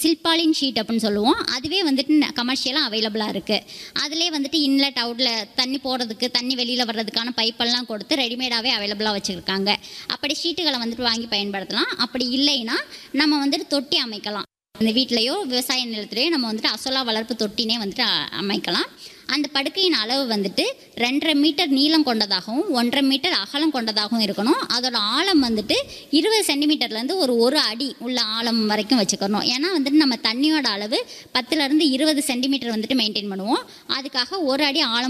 சில்பாலின் sheet அப்படின்னு சொல்லுவோம் அதுவே வந்துட்டு கமர்ஷியலாக அவைலபிளாக இருக்குது அதிலே வந்துட்டு இன்லெட் அவுட்லெட் தண்ணி போகிறதுக்கு தண்ணி வெளியில் வர்றதுக்கான பைப்பெல்லாம் கொடுத்து ரெடிமேடாகவே அவைலபிளாக வச்சுருக்காங்க அப்படி ஷீட்டுகளை வந்துட்டு வாங்கி பயன்படுத்தலாம் அப்படி இல்லைன்னா நம்ம வந்துட்டு தொட்டி அமைக்கலாம் இந்த வீட்லேயோ விவசாய நிலத்திலேயோ நம்ம வந்துட்டு அசோலா வளர்ப்பு தொட்டினே வந்துட்டு அ- அமைக்கலாம் அந்த படுக்கையின் அளவு வந்துட்டு ரெண்டரை மீட்டர் நீளம் கொண்டதாகவும் ஒன்றரை மீட்டர் அகலம் கொண்டதாகவும் இருக்கணும் அதோட ஆழம் வந்துட்டு இருபது சென்டிமீட்டர்லேருந்து ஒரு ஒரு அடி உள்ள ஆழம் வரைக்கும் வச்சுக்கணும் ஏன்னா வந்துட்டு நம்ம தண்ணியோட அளவு பத்துலேருந்து இருபது சென்டிமீட்டர் வந்துட்டு மெயின்டைன் பண்ணுவோம் அதுக்காக ஒரு அடி ஆழம்